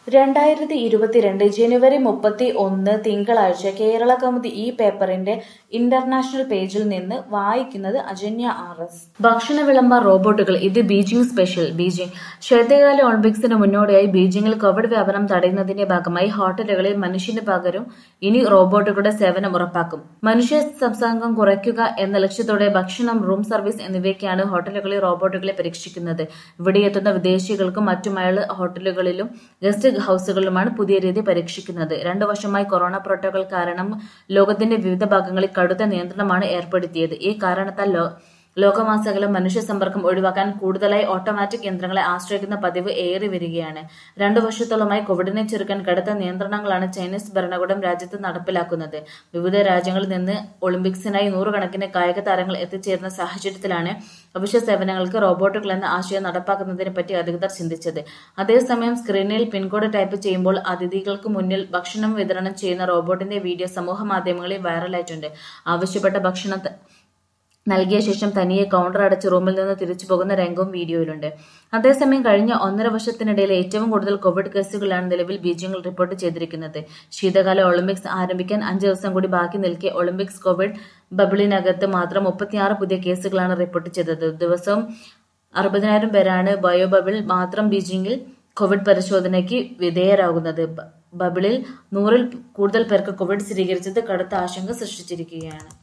രണ്ടായിരത്തി ഇരുപത്തിരണ്ട് ജനുവരി മുപ്പത്തി ഒന്ന് തിങ്കളാഴ്ച കേരള കൗമുദി ഈ പേപ്പറിന്റെ ഇന്റർനാഷണൽ പേജിൽ നിന്ന് വായിക്കുന്നത് അജന്യ ആർ എസ് ഭക്ഷണ വിളംബര റോബോട്ടുകൾ ഇത് ബീജിംഗ് സ്പെഷ്യൽ ബീജിംഗ് ശൈത്യകാല ഒളിമ്പിക്സിന് മുന്നോടിയായി ബീജിംഗിൽ കോവിഡ് വ്യാപനം തടയുന്നതിന്റെ ഭാഗമായി ഹോട്ടലുകളിൽ മനുഷ്യന് പകരം ഇനി റോബോട്ടുകളുടെ സേവനം ഉറപ്പാക്കും മനുഷ്യ സംസർഗം കുറയ്ക്കുക എന്ന ലക്ഷ്യത്തോടെ ഭക്ഷണം റൂം സർവീസ് എന്നിവയ്ക്കാണ് ഹോട്ടലുകളിൽ റോബോട്ടുകളെ പരീക്ഷിക്കുന്നത് ഇവിടെ എത്തുന്ന വിദേശികൾക്കും മറ്റുമായുള്ള ഹോട്ടലുകളിലും ഗസ്റ്റ് ഹൌസുകളിലുമാണ് പുതിയ രീതി പരീക്ഷിക്കുന്നത് രണ്ടു വർഷമായി കൊറോണ പ്രോട്ടോകോൾ കാരണം ലോകത്തിന്റെ വിവിധ ഭാഗങ്ങളിൽ കടുത്ത നിയന്ത്രണമാണ് ഏർപ്പെടുത്തിയത് ഈ കാരണത്താൽ ലോ ലോകമാസകലം മനുഷ്യ സമ്പർക്കം ഒഴിവാക്കാൻ കൂടുതലായി ഓട്ടോമാറ്റിക് യന്ത്രങ്ങളെ ആശ്രയിക്കുന്ന പതിവ് ഏറി വരികയാണ് രണ്ടു വർഷത്തോളമായി കോവിഡിനെ ചെറുക്കാൻ കടുത്ത നിയന്ത്രണങ്ങളാണ് ചൈനീസ് ഭരണകൂടം രാജ്യത്ത് നടപ്പിലാക്കുന്നത് വിവിധ രാജ്യങ്ങളിൽ നിന്ന് ഒളിമ്പിക്സിനായി നൂറുകണക്കിന് കായിക താരങ്ങൾ എത്തിച്ചേരുന്ന സാഹചര്യത്തിലാണ് അവശ്യ സേവനങ്ങൾക്ക് റോബോട്ടുകൾ എന്ന ആശയം നടപ്പാക്കുന്നതിനെ പറ്റി അധികൃതർ ചിന്തിച്ചത് അതേസമയം സ്ക്രീനിൽ പിൻകോഡ് ടൈപ്പ് ചെയ്യുമ്പോൾ അതിഥികൾക്ക് മുന്നിൽ ഭക്ഷണം വിതരണം ചെയ്യുന്ന റോബോട്ടിന്റെ വീഡിയോ സമൂഹ മാധ്യമങ്ങളിൽ വൈറലായിട്ടുണ്ട് ആവശ്യപ്പെട്ട ഭക്ഷണം ത- നൽകിയ ശേഷം തനിയെ കൗണ്ടർ അടച്ച് റൂമിൽ നിന്ന് തിരിച്ചു പോകുന്ന രംഗവും വീഡിയോയിലുണ്ട് അതേസമയം കഴിഞ്ഞ ഒന്നര വർഷത്തിനിടയിൽ ഏറ്റവും കൂടുതൽ കോവിഡ് കേസുകളാണ് നിലവിൽ ബീജിംഗിൽ റിപ്പോർട്ട് ചെയ്തിരിക്കുന്നത് ശീതകാല ഒളിമ്പിക്സ് ആരംഭിക്കാൻ അഞ്ച് ദിവസം കൂടി ബാക്കി നിൽക്കെ ഒളിമ്പിക്സ് കോവിഡ് ബബിളിനകത്ത് മാത്രം മുപ്പത്തിയാറ് പുതിയ കേസുകളാണ് റിപ്പോർട്ട് ചെയ്തത് ദിവസവും അറുപതിനായിരം പേരാണ് ബയോ ബബിൾ മാത്രം ബീജിംഗിൽ കോവിഡ് പരിശോധനയ്ക്ക് വിധേയരാകുന്നത് ബ- ബബിളിൽ നൂറിൽ കൂടുതൽ പേർക്ക് കോവിഡ് സ്ഥിരീകരിച്ചത് കടുത്ത ആശങ്ക സൃഷ്ടിച്ചിരിക്കുകയാണ്